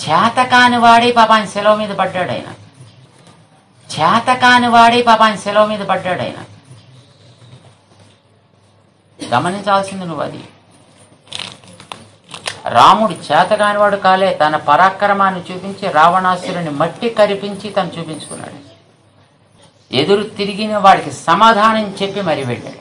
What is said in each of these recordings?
చేతకాని వాడే పాపాన్ని సెలవు మీద పడ్డాడు ఆయన చేతకాని వాడే పాపాన్ని సెలవు మీద పడ్డాడు ఆయన గమనించాల్సింది నువ్వు అది రాముడు చేతకానివాడు కాలే తన పరాక్రమాన్ని చూపించి రావణాసురుని మట్టి కరిపించి తను చూపించుకున్నాడు ఎదురు తిరిగిన వాడికి సమాధానం చెప్పి మరి వెళ్ళాడు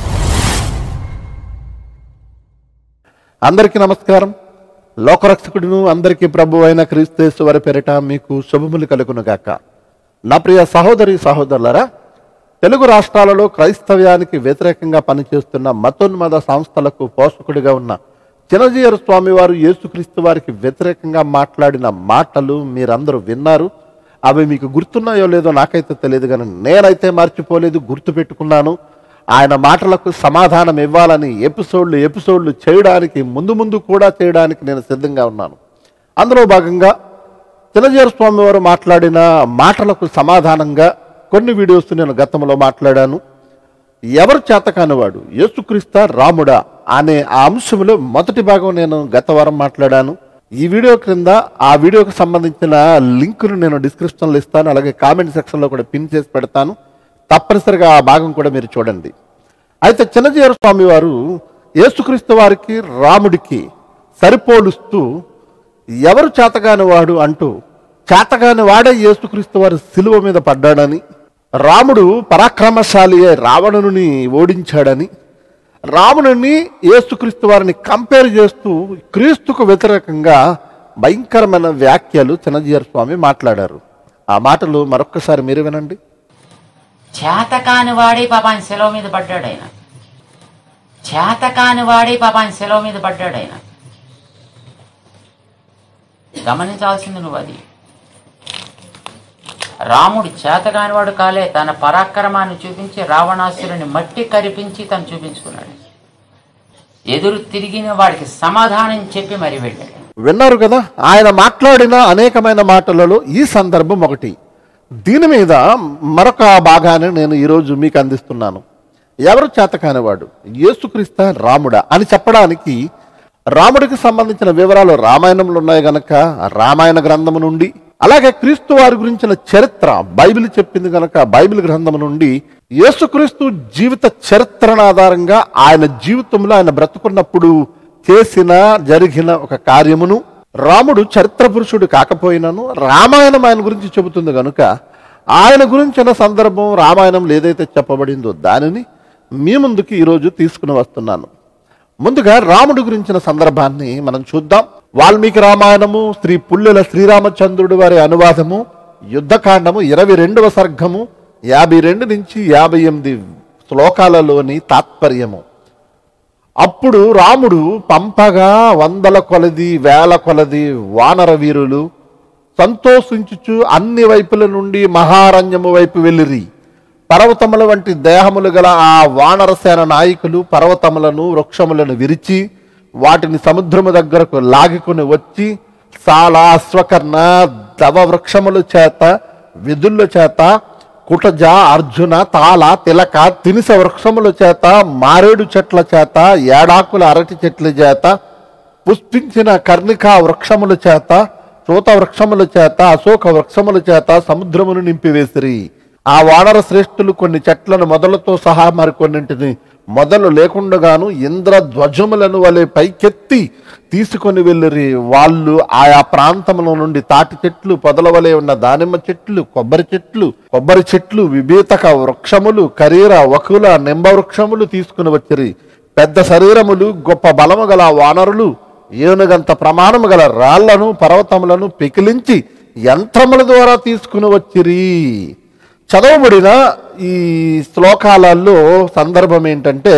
అందరికీ నమస్కారం లోకరక్షకుడును అందరికీ ప్రభు అయిన క్రీస్తేశ్వ వారి పేరిట మీకు శుభములు కలుగును గాక నా ప్రియ సహోదరి సహోదరులరా తెలుగు రాష్ట్రాలలో క్రైస్తవ్యానికి వ్యతిరేకంగా పనిచేస్తున్న మతోన్మద సంస్థలకు పోషకుడిగా ఉన్న చిన్నజీయర్ స్వామి వారు యేసుక్రీస్తు వారికి వ్యతిరేకంగా మాట్లాడిన మాటలు మీరందరూ విన్నారు అవి మీకు గుర్తున్నాయో లేదో నాకైతే తెలియదు కానీ నేనైతే మర్చిపోలేదు గుర్తు పెట్టుకున్నాను ఆయన మాటలకు సమాధానం ఇవ్వాలని ఎపిసోడ్లు ఎపిసోడ్లు చేయడానికి ముందు ముందు కూడా చేయడానికి నేను సిద్ధంగా ఉన్నాను అందులో భాగంగా చిన్నజీర స్వామి వారు మాట్లాడిన మాటలకు సమాధానంగా కొన్ని వీడియోస్ నేను గతంలో మాట్లాడాను ఎవరు చేతకానివాడు యేసుక్రీస్త రాముడా అనే ఆ అంశంలో మొదటి భాగం నేను గత వారం మాట్లాడాను ఈ వీడియో క్రింద ఆ వీడియోకి సంబంధించిన లింకును నేను డిస్క్రిప్షన్లో ఇస్తాను అలాగే కామెంట్ సెక్షన్లో కూడా పిన్ చేసి పెడతాను తప్పనిసరిగా ఆ భాగం కూడా మీరు చూడండి అయితే చిన్నజీర స్వామి వారు యేసుక్రీస్తు వారికి రాముడికి సరిపోలుస్తూ ఎవరు చేతగాని వాడు అంటూ చేతగాని వాడే యేసుక్రీస్తు వారి సిలువ మీద పడ్డాడని రాముడు పరాక్రమశాలి అయి రావణుని ఓడించాడని రావణుని యేసుక్రీస్తు వారిని కంపేర్ చేస్తూ క్రీస్తుకు వ్యతిరేకంగా భయంకరమైన వ్యాఖ్యలు చిన్నజీయర్ స్వామి మాట్లాడారు ఆ మాటలు మరొక్కసారి మీరు వినండి చేతకాని వాడే పాపాన్ని సెలవు మీద పడ్డాడు ఆయన చేతకాని వాడే పాపాన్ని సెలవు మీద పడ్డాడు ఆయన గమనించాల్సింది నువ్వు అది రాముడు చేతకానివాడు కాలే తన పరాక్రమాన్ని చూపించి రావణాసురుని మట్టి కరిపించి తను చూపించుకున్నాడు ఎదురు తిరిగిన వాడికి సమాధానం చెప్పి మరి వెళ్ళాడు విన్నారు కదా ఆయన మాట్లాడిన అనేకమైన మాటలలో ఈ సందర్భం ఒకటి దీని మీద మరొక భాగాన్ని నేను ఈరోజు మీకు అందిస్తున్నాను ఎవరు చేతకానివాడు యేసుక్రీస్త రాముడా అని చెప్పడానికి రాముడికి సంబంధించిన వివరాలు రామాయణంలో ఉన్నాయి గనక రామాయణ గ్రంథము నుండి అలాగే క్రీస్తు వారి గురించిన చరిత్ర బైబిల్ చెప్పింది గనక బైబిల్ గ్రంథము నుండి యేసుక్రీస్తు జీవిత చరిత్రను ఆధారంగా ఆయన జీవితంలో ఆయన బ్రతుకున్నప్పుడు చేసిన జరిగిన ఒక కార్యమును రాముడు చరిత్ర పురుషుడు కాకపోయినను రామాయణం ఆయన గురించి చెబుతుంది కనుక ఆయన గురించిన సందర్భం రామాయణంలో ఏదైతే చెప్పబడిందో దానిని మీ ముందుకి ఈరోజు తీసుకుని వస్తున్నాను ముందుగా రాముడి గురించిన సందర్భాన్ని మనం చూద్దాం వాల్మీకి రామాయణము శ్రీ పుల్లెల శ్రీరామచంద్రుడి వారి అనువాదము యుద్ధకాండము ఇరవై రెండవ సర్గము యాభై రెండు నుంచి యాభై ఎనిమిది శ్లోకాలలోని తాత్పర్యము అప్పుడు రాముడు పంపగా వందల కొలది వేల కొలది వానర వీరులు సంతోషించుచు అన్ని వైపుల నుండి మహారణ్యము వైపు వెళ్ళిరి పర్వతముల వంటి దేహములు గల ఆ వానరసేన నాయకులు పర్వతములను వృక్షములను విరిచి వాటిని సముద్రము దగ్గరకు లాగికొని వచ్చి సాల అశ్వకర్ణ దవ వృక్షముల చేత విధుల చేత కుటజ అర్జున తాళ తిలక తినిస వృక్షముల చేత మారేడు చెట్ల చేత ఏడాకుల అరటి చెట్ల చేత పుష్పించిన కర్ణికా వృక్షముల చేత చూత వృక్షముల చేత అశోక వృక్షముల చేత సముద్రమును నింపివేసిరి ఆ వానర శ్రేష్ఠులు కొన్ని చెట్లను మొదలతో సహా మరికొన్నింటిని మొదలు లేకుండగాను ఇంద్ర ధ్వజములను వలె పైకెత్తి తీసుకొని వెళ్ళిరి వాళ్ళు ఆయా ప్రాంతముల నుండి తాటి చెట్లు పొదల వలె ఉన్న దానిమ్మ చెట్లు కొబ్బరి చెట్లు కొబ్బరి చెట్లు విభీతక వృక్షములు కరీర వకుల నింబ వృక్షములు తీసుకుని వచ్చిరి పెద్ద శరీరములు గొప్ప బలము గల వానరులు ఏనుగంత ప్రమాణము గల రాళ్లను పర్వతములను పెకిలించి యంత్రముల ద్వారా తీసుకుని వచ్చిరి చదవబడిన ఈ శ్లోకాలలో సందర్భం ఏంటంటే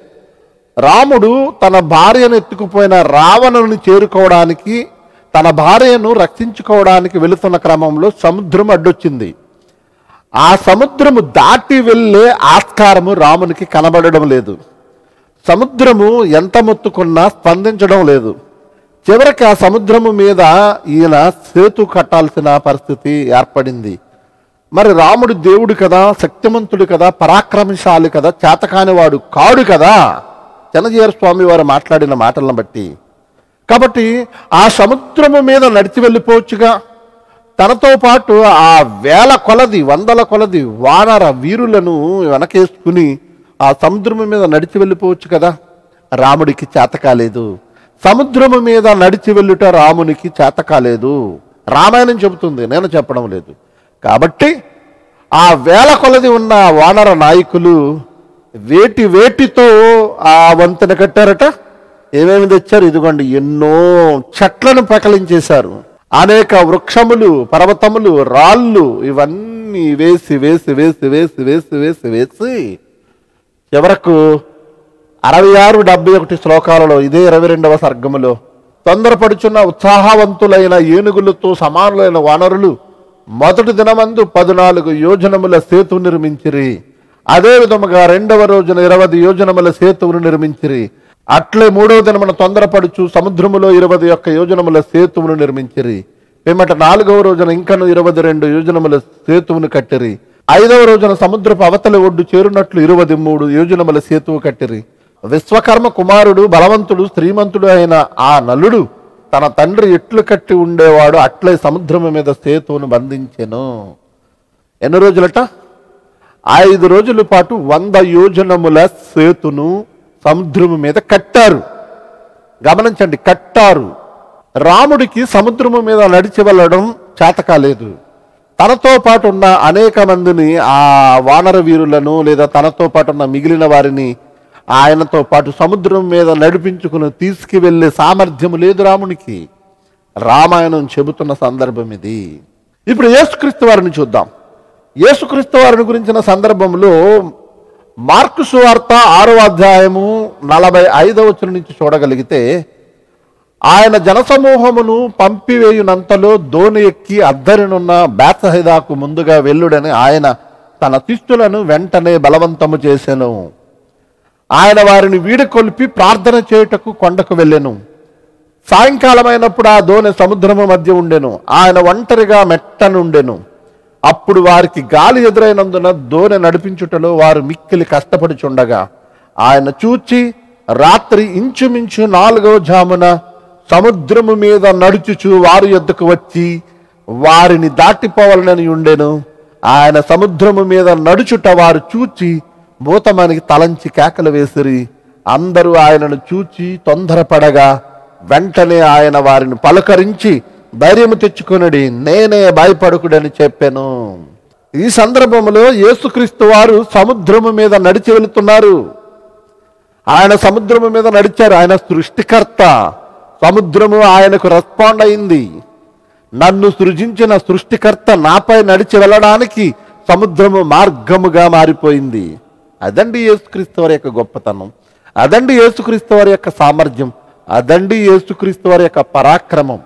రాముడు తన భార్యను ఎత్తుకుపోయిన రావణుని చేరుకోవడానికి తన భార్యను రక్షించుకోవడానికి వెళుతున్న క్రమంలో సముద్రం అడ్డొచ్చింది ఆ సముద్రము దాటి వెళ్ళే ఆస్కారము రామునికి కనబడడం లేదు సముద్రము ఎంత మొత్తుకున్నా స్పందించడం లేదు చివరికి ఆ సముద్రము మీద ఈయన సేతు కట్టాల్సిన పరిస్థితి ఏర్పడింది మరి రాముడు దేవుడు కదా శక్తిమంతుడు కదా పరాక్రమశాలి కదా చేతకానివాడు కాడు కదా చెనజీర స్వామి వారు మాట్లాడిన మాటలను బట్టి కాబట్టి ఆ సముద్రము మీద నడిచి వెళ్ళిపోవచ్చుగా తనతో పాటు ఆ వేల కొలది వందల కొలది వానర వీరులను వెనకేసుకుని ఆ సముద్రము మీద నడిచి వెళ్ళిపోవచ్చు కదా రాముడికి చేత కాలేదు సముద్రము మీద నడిచి వెళ్ళుట రామునికి చేత కాలేదు రామాయణం చెబుతుంది నేను చెప్పడం లేదు కాబట్టి ఆ వేల కొలది ఉన్న వానర నాయకులు వేటి వేటితో ఆ వంతెన కట్టారట ఏమేమి తెచ్చారు ఇదిగోండి ఎన్నో చెట్లను పెకలించేశారు అనేక వృక్షములు పర్వతములు రాళ్ళు ఇవన్నీ వేసి వేసి వేసి వేసి వేసి వేసి వేసి చివరకు అరవై ఆరు డెబ్బై ఒకటి శ్లోకాలలో ఇదే ఇరవై రెండవ సర్గములో తొందరపడుచున్న ఉత్సాహవంతులైన ఏనుగులతో సమానులైన వానరులు మొదటి దినమందు పద్నాలుగు యోజనముల సేతు నిర్మించిరి అదే విధముగా రెండవ రోజున ఇరవై యోజనముల సేతువును నిర్మించిరి అట్లే మూడవ దినమున తొందరపడుచు సముద్రములో ఇరవై ఒక్క యోజనముల సేతువును నిర్మించిరి పిమ్మట నాలుగవ రోజున ఇంకను ఇరవై రెండు యోజనముల సేతువును కట్టిరి ఐదవ రోజున సముద్రపు అవతలి ఒడ్డు చేరునట్లు ఇరవై మూడు యోజనముల సేతువు కట్టిరి విశ్వకర్మ కుమారుడు బలవంతుడు శ్రీమంతుడు అయిన ఆ నలుడు తన తండ్రి ఎట్లు కట్టి ఉండేవాడు అట్లే సముద్రము మీద సేతువును బంధించెను ఎన్ని రోజులట ఐదు రోజుల పాటు వంద యోజనముల సేతును సముద్రము మీద కట్టారు గమనించండి కట్టారు రాముడికి సముద్రము మీద నడిచి వెళ్ళడం చేత కాలేదు తనతో పాటు ఉన్న అనేక మందిని ఆ వానర వీరులను లేదా తనతో పాటు ఉన్న మిగిలిన వారిని ఆయనతో పాటు సముద్రం మీద నడిపించుకుని తీసుకువెళ్ళే సామర్థ్యం లేదు రామునికి రామాయణం చెబుతున్న సందర్భం ఇది ఇప్పుడు యేసుక్రీస్తు వారిని చూద్దాం యేసుక్రీస్తు వారిని గురించిన సందర్భంలో మార్కు సువార్త ఆరో అధ్యాయము నలభై ఐదవ వచనం నుంచి చూడగలిగితే ఆయన జనసమూహమును పంపివేయునంతలో దోణి ఎక్కి అద్దరినున్న బేత్సహిదాకు ముందుగా వెళ్ళుడని ఆయన తన శిష్యులను వెంటనే బలవంతము చేసెను ఆయన వారిని వీడకొల్పి ప్రార్థన చేయుటకు కొండకు వెళ్ళెను సాయంకాలమైనప్పుడు ఆ దోణి సముద్రము మధ్య ఉండెను ఆయన ఒంటరిగా మెట్టనుండెను అప్పుడు వారికి గాలి ఎదురైనందున దోణి నడిపించుటలో వారు మిక్కిలి కష్టపడుచుండగా ఆయన చూచి రాత్రి ఇంచుమించు నాలుగవ జామున సముద్రము మీద నడుచుచు వారి యొద్దకు వచ్చి వారిని దాటిపోవాలని ఉండెను ఆయన సముద్రము మీద నడుచుట వారు చూచి భూతమానికి తలంచి కేకలు వేసిరి అందరూ ఆయనను చూచి తొందరపడగా వెంటనే ఆయన వారిని పలకరించి ధైర్యము తెచ్చుకొనుడి నేనే భయపడుకుడని చెప్పాను ఈ సందర్భంలో యేసుక్రీస్తు వారు సముద్రము మీద నడిచి వెళుతున్నారు ఆయన సముద్రము మీద నడిచారు ఆయన సృష్టికర్త సముద్రము ఆయనకు రెస్పాండ్ అయింది నన్ను సృజించిన సృష్టికర్త నాపై నడిచి వెళ్ళడానికి సముద్రము మార్గముగా మారిపోయింది అదండి యేసుక్రీస్తు వారి యొక్క గొప్పతనం అదండి యేసుక్రీస్తు వారి యొక్క సామర్థ్యం అదండి యేసుక్రీస్తు వారి యొక్క పరాక్రమం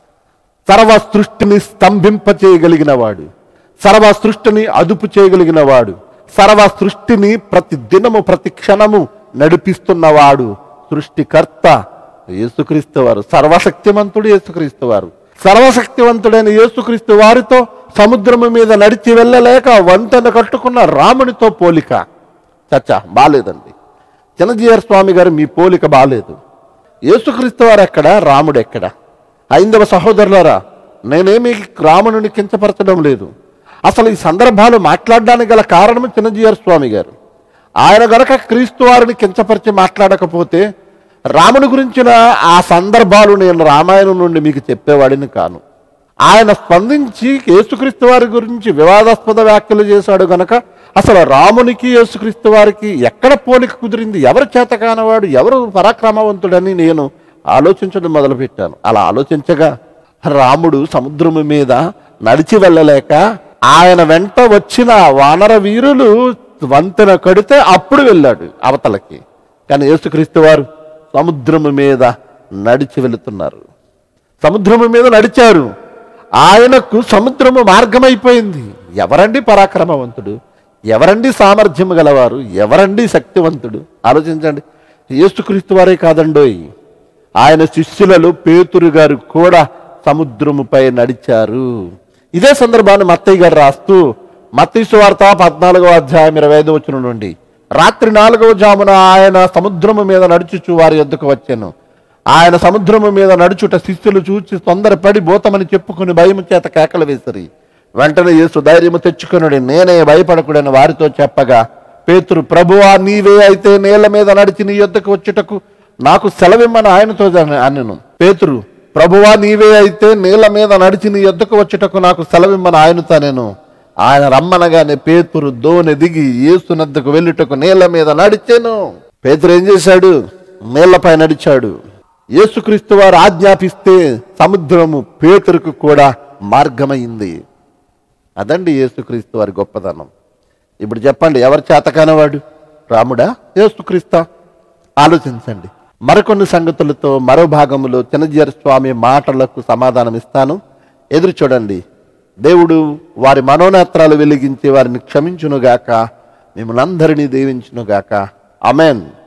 సర్వ సృష్టిని స్తంభింపచేయగలిగిన వాడు సర్వ సృష్టిని అదుపు చేయగలిగిన వాడు సర్వ సృష్టిని ప్రతి దినము ప్రతి క్షణము నడిపిస్తున్నవాడు సృష్టికర్త యేసుక్రీస్తు వారు సర్వశక్తిమంతుడు యేసుక్రీస్తు వారు సర్వశక్తివంతుడైన యేసుక్రీస్తు వారితో సముద్రము మీద నడిచి వెళ్ళలేక వంతెన కట్టుకున్న రామునితో పోలిక చచ్చా బాలేదండి చిన్నజీఆర్ స్వామి గారు మీ పోలిక బాలేదు యేసుక్రీస్తు వారు ఎక్కడ రాముడు ఎక్కడ ఐందవ సహోదరులారా నేనేమి రాముని కించపరచడం లేదు అసలు ఈ సందర్భాలు మాట్లాడడానికి గల కారణం చిన్నజీఆర్ స్వామి గారు ఆయన గనక క్రీస్తు వారిని కించపరిచి మాట్లాడకపోతే రాముని గురించిన ఆ సందర్భాలు నేను రామాయణం నుండి మీకు చెప్పేవాడిని కాను ఆయన స్పందించి యేసుక్రీస్తు వారి గురించి వివాదాస్పద వ్యాఖ్యలు చేశాడు గనక అసలు రామునికి యేసుక్రీస్తు వారికి ఎక్కడ పోలిక కుదిరింది ఎవరు చేతకానవాడు ఎవరు పరాక్రమవంతుడని నేను ఆలోచించడం మొదలుపెట్టాను అలా ఆలోచించగా రాముడు సముద్రము మీద నడిచి వెళ్ళలేక ఆయన వెంట వచ్చిన వానర వీరులు వంతెన కడితే అప్పుడు వెళ్ళాడు అవతలకి కానీ యేసుక్రీస్తు వారు సముద్రము మీద నడిచి వెళుతున్నారు సముద్రము మీద నడిచారు ఆయనకు సముద్రము మార్గమైపోయింది ఎవరండి పరాక్రమవంతుడు ఎవరండి సామర్థ్యం గలవారు ఎవరండి శక్తివంతుడు ఆలోచించండి యేసుక్రీస్తు వారే కాదండోయ్ ఆయన శిష్యులలో పేతురు గారు కూడా సముద్రముపై నడిచారు ఇదే సందర్భాన్ని మత్తయ్య గారు రాస్తూ మత్తయి సువార్త పద్నాలుగో అధ్యాయం ఇరవై ఐదు వచ్చిన నుండి రాత్రి నాలుగవ జామున ఆయన సముద్రము మీద నడుచుచు వారి యొద్దకు వచ్చాను ఆయన సముద్రము మీద నడుచుట శిష్యులు చూచి తొందరపడి పోతామని చెప్పుకుని భయము చేత కేకలు వేసిరి వెంటనే యేసు ధైర్యము తెచ్చుకునుడి నేనే భయపడకూడని వారితో చెప్పగా పేతురు ప్రభువా నీవే అయితే నేల మీద నడిచి నీ యొద్దకు వచ్చుటకు నాకు సెలవిమ్మని ఆయనతో అనను పేతురు ప్రభువా నీవే అయితే నేల మీద నడిచి నీ యొద్దకు వచ్చుటకు నాకు సెలవిమ్మని ఆయనతో నేను ఆయన రమ్మనగానే పేతురు దోనె దిగి ఏసునద్దకు వెళ్ళుటకు నేల మీద నడిచాను పేతురు ఏం చేశాడు నేలపై నడిచాడు యేసుక్రీస్తు వారు ఆజ్ఞాపిస్తే సముద్రము పేతురుకు కూడా మార్గమైంది అదండి యేసుక్రీస్తు వారి గొప్పదనం ఇప్పుడు చెప్పండి ఎవరు చేతకానవాడు రాముడా యేసుక్రీస్తా ఆలోచించండి మరికొన్ని సంగతులతో మరో భాగంలో చిన్నజీర స్వామి మాటలకు సమాధానం ఇస్తాను ఎదురు చూడండి దేవుడు వారి మనోనేత్రాలు వెలిగించి వారిని క్షమించునుగాక మిమ్మల్ని అందరినీ దీవించునుగాక అమెన్